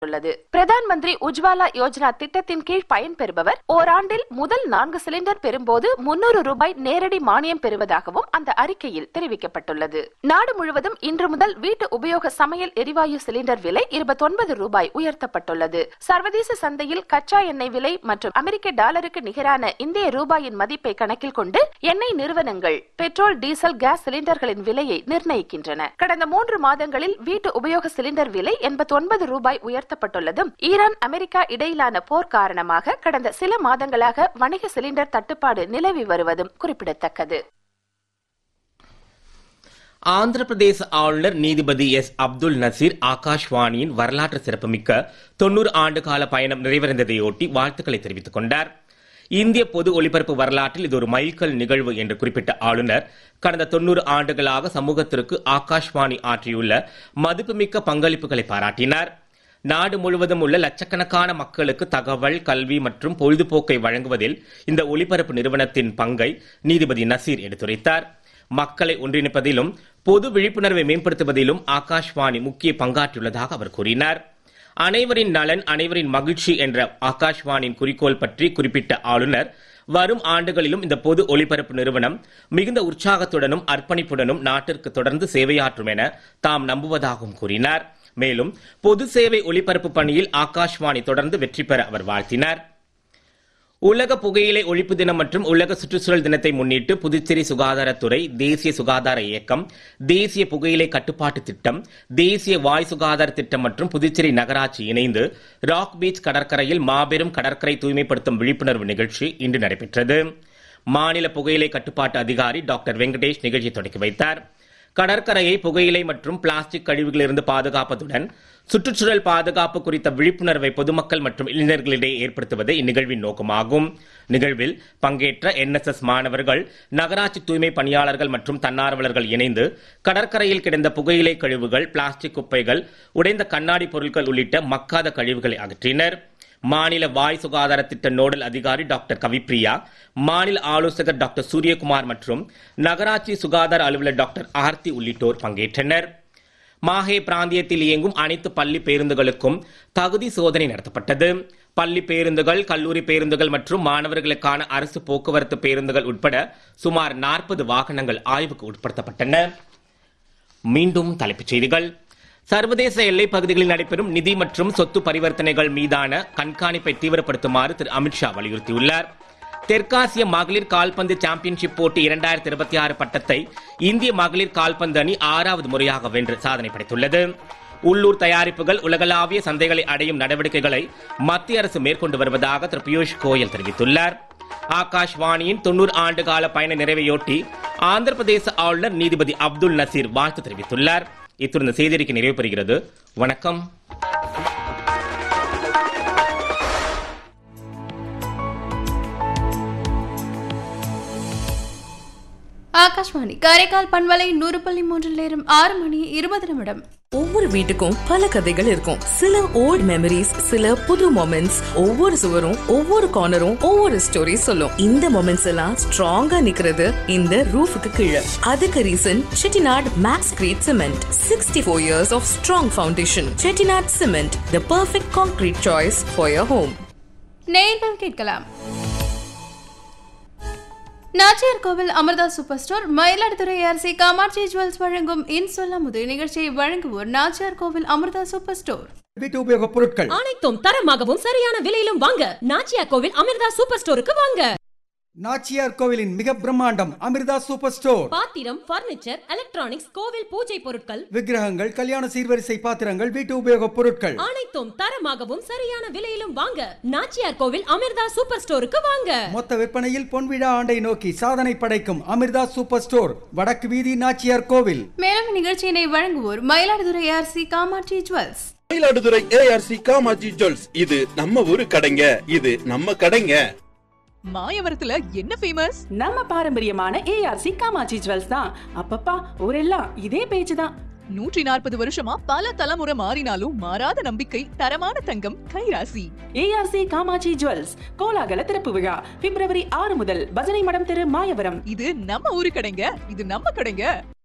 உள்ளது பிரதான் மந்திரி உஜ்வாலா யோஜனா திட்டத்தின் கீழ் பயன்பெறுபவர் ஓராண்டில் முதல் நான்கு சிலிண்டர் பெறும்போது முன்னூறு ரூபாய் நேரடி மானியம் பெறுவதாகவும் அந்த அறிக்கையில் தெரிவிக்கப்பட்டுள்ளது நாடு முழுவதும் இன்று முதல் வீட்டு உபயோக சமையல் எரிவாயு சிலிண்டர் விலை இருபத்தொன்பது ரூபாய் உயர்த்தப்பட்டுள்ளது சர்வதேச சந்தையில் கச்சா எண்ணெய் விலை மற்றும் அமெரிக்க டாலருக்கு நிகரான இந்திய ரூபாயின் மதிப்பை கணக்கில் கொண்டு எண்ணெய் நிறுவனங்கள் பெட்ரோல் டீசல் கேஸ் சிலிண்டர்களின் விலையை நிர்ணயிக்கின்றன கடந்த மூன்று மாதங்களில் வீட்டு உபயோக சிலிண்டர் விலை எண்பத்தி ஒன்பது ரூபாய் உயர்த்தப்பட்டுள்ளதும் ஈரான் அமெரிக்கா இடையிலான போர் காரணமாக கடந்த சில மாதங்களாக வணிக சிலிண்டர் தட்டுப்பாடு நிலவி வருவதும் குறிப்பிடத்தக்கது ஆந்திர பிரதேச ஆளுநர் நீதிபதி எஸ் அப்துல் நசீர் ஆகாஷ்வாணியின் வரலாற்று சிறப்புமிக்க தொண்ணூறு ஆண்டு கால பயணம் நிறைவடைந்ததையொட்டி வாழ்த்துக்களை தெரிவித்துக் கொண்டார் இந்திய பொது ஒலிபரப்பு வரலாற்றில் இது ஒரு மைல்கல் நிகழ்வு என்று குறிப்பிட்ட ஆளுநர் கடந்த தொண்ணூறு ஆண்டுகளாக சமூகத்திற்கு ஆகாஷ்வாணி ஆற்றியுள்ள மதிப்புமிக்க பங்களிப்புகளை பாராட்டினார் நாடு முழுவதும் உள்ள லட்சக்கணக்கான மக்களுக்கு தகவல் கல்வி மற்றும் பொழுதுபோக்கை வழங்குவதில் இந்த ஒலிபரப்பு நிறுவனத்தின் பங்கை நீதிபதி நசீர் எடுத்துரைத்தார் மக்களை ஒன்றிணைப்பதிலும் பொது விழிப்புணர்வை மேம்படுத்துவதிலும் ஆகாஷ்வாணி முக்கிய பங்காற்றியுள்ளதாக அவர் கூறினார் அனைவரின் நலன் அனைவரின் மகிழ்ச்சி என்ற ஆகாஷ்வாணியின் குறிக்கோள் பற்றி குறிப்பிட்ட ஆளுநர் வரும் ஆண்டுகளிலும் இந்த பொது ஒலிபரப்பு நிறுவனம் மிகுந்த உற்சாகத்துடனும் அர்ப்பணிப்புடனும் நாட்டிற்கு தொடர்ந்து சேவையாற்றும் என தாம் நம்புவதாகவும் கூறினார் மேலும் பொது சேவை ஒலிபரப்பு பணியில் ஆகாஷ்வாணி தொடர்ந்து வெற்றி பெற அவர் வாழ்த்தினார் உலக புகையிலை ஒழிப்பு தினம் மற்றும் உலக சுற்றுச்சூழல் தினத்தை முன்னிட்டு புதுச்சேரி சுகாதாரத்துறை தேசிய சுகாதார இயக்கம் தேசிய புகையிலை கட்டுப்பாட்டு திட்டம் தேசிய வாய் சுகாதார திட்டம் மற்றும் புதுச்சேரி நகராட்சி இணைந்து ராக் பீச் கடற்கரையில் மாபெரும் கடற்கரை தூய்மைப்படுத்தும் விழிப்புணர்வு நிகழ்ச்சி இன்று நடைபெற்றது மாநில புகையிலை கட்டுப்பாட்டு அதிகாரி டாக்டர் வெங்கடேஷ் நிகழ்ச்சி தொடங்கி வைத்தார் கடற்கரையை புகையிலை மற்றும் பிளாஸ்டிக் கழிவுகளிலிருந்து பாதுகாப்பதுடன் சுற்றுச்சூழல் பாதுகாப்பு குறித்த விழிப்புணர்வை பொதுமக்கள் மற்றும் இளைஞர்களிடையே ஏற்படுத்துவதே இந்நிகழ்வின் நோக்கமாகும் நிகழ்வில் பங்கேற்ற என்எஸ்எஸ் மாணவர்கள் நகராட்சி தூய்மை பணியாளர்கள் மற்றும் தன்னார்வலர்கள் இணைந்து கடற்கரையில் கிடந்த புகையிலை கழிவுகள் பிளாஸ்டிக் குப்பைகள் உடைந்த கண்ணாடி பொருட்கள் உள்ளிட்ட மக்காத கழிவுகளை அகற்றினர் மாநில வாய் சுகாதார திட்ட நோடல் அதிகாரி டாக்டர் கவிப்ரியா மாநில ஆலோசகர் டாக்டர் சூரியகுமார் மற்றும் நகராட்சி சுகாதார அலுவலர் டாக்டர் ஆர்த்தி உள்ளிட்டோர் பங்கேற்றனர் மாஹே பிராந்தியத்தில் இயங்கும் அனைத்து பள்ளி பேருந்துகளுக்கும் தகுதி சோதனை நடத்தப்பட்டது பள்ளி பேருந்துகள் கல்லூரி பேருந்துகள் மற்றும் மாணவர்களுக்கான அரசு போக்குவரத்து பேருந்துகள் உட்பட சுமார் நாற்பது வாகனங்கள் ஆய்வுக்கு உட்படுத்தப்பட்டன மீண்டும் தலைப்புச் செய்திகள் சர்வதேச எல்லைப் பகுதிகளில் நடைபெறும் நிதி மற்றும் சொத்து பரிவர்த்தனைகள் மீதான கண்காணிப்பை தீவிரப்படுத்துமாறு திரு அமித்ஷா வலியுறுத்தியுள்ளார் தெற்காசிய மகளிர் கால்பந்து சாம்பியன்ஷிப் போட்டி இரண்டாயிரத்தி இருபத்தி ஆறு பட்டத்தை இந்திய மகளிர் கால்பந்து அணி ஆறாவது முறையாக வென்று சாதனை படைத்துள்ளது உள்ளூர் தயாரிப்புகள் உலகளாவிய சந்தைகளை அடையும் நடவடிக்கைகளை மத்திய அரசு மேற்கொண்டு வருவதாக திரு பியூஷ் கோயல் தெரிவித்துள்ளார் ஆகாஷ்வாணியின் தொண்ணூறு ஆண்டு கால பயண நிறைவையொட்டி ஆந்திர பிரதேச ஆளுநர் நீதிபதி அப்துல் நசீர் வாழ்த்து தெரிவித்துள்ளார் இத்துடன் இந்த செய்தியறிக்கை நிறைவு பெறுகிறது வணக்கம் ஆகாஷ்வாணி காரைக்கால் பண்பலை நூறு புள்ளி மூன்றில் நேரம் ஆறு மணி இருபது நிமிடம் ஒவ்வொரு வீட்டுக்கும் பல கதைகள் இருக்கும் சில ஓல்ட் மெமரிஸ் சில புது மொமெண்ட்ஸ் ஒவ்வொரு சுவரும் ஒவ்வொரு கார்னரும் ஒவ்வொரு ஸ்டோரி சொல்லும் இந்த மொமெண்ட்ஸ் எல்லாம் ஸ்ட்ராங்கா நிக்கிறது இந்த ரூஃபுக்கு கீழே அதுக்கு reason Chettinad makes great cement sixty four years of strong foundation Chettinad cement the perfect concrete choice for your home நேர்கள் கேட்கலாம் Nachiyar Kovil Amirtha super store Mayiladuthurai Arasi Kamatchi jewels வழங்கும் இன் சொல்ல முதல் நிகழ்ச்சியை வழங்குவோர் நாச்சியார் கோவில் அமிர்தா சூப்பர் ஸ்டோர் வீட்டு உபயோகப் பொருட்கள் அனைத்தும் தரமாகவும் சரியான விலையிலும் வாங்க நாச்சியா கோவில் அமிர்தா சூப்பர் ஸ்டோருக்கு வாங்க நாச்சியார் கோவிலின் மிக பிரம்மாண்டம் அமிர்தா சூப்பர் ஸ்டோர் பாத்திரம் பர்னிச்சர் எலக்ட்ரானிக்ஸ் கோவில் பூஜை பொருட்கள் விக்கிரகங்கள் கல்யாண சீர்வரிசை பாத்திரங்கள் வீட்டு உபயோகப் பொருட்கள் அனைத்தும் தரமாகவும் சரியான விலையிலும் வாங்க நாச்சியார் கோவில் அமிர்தா சூப்பர் ஸ்டோருக்கு வாங்க மொத்த விற்பனையில் பொன்விழா ஆண்டை நோக்கி சாதனை படைக்கும் அமிர்தா சூப்பர் ஸ்டோர் வடக்கு வீதி நாச்சியார் கோவில் மேலும் நிகழ்ச்சியினை வழங்குவோர் Mayiladuthurai Arasi Kamatchi jewels Mayiladuthurai ARC Kamatchi jewels இது நம்ம ஊரு கடைங்க இது நம்ம கடைங்க மாயவரத்துல என்ன ஃபேமஸ் நம்ம பாரம்பரியமான ஏஆர்சி காமாட்சி ஜுவல்ஸ் தான் அப்பப்பா ஊரெல்லாம் இதே பேச்சு தான் நூற்றி நாற்பது வருஷமா பல தலைமுறை மாறினாலும் மாறாத நம்பிக்கை தரமான தங்கம் கைராசி ஏஆர்சி காமாட்சி ஜுவல்ஸ் கோலாகல திறப்பு விழா பிப்ரவரி ஆறு முதல் பஜனை மடம் தெரு மாயவரம் இது நம்ம ஊரு கடைங்க இது நம்ம கடைங்க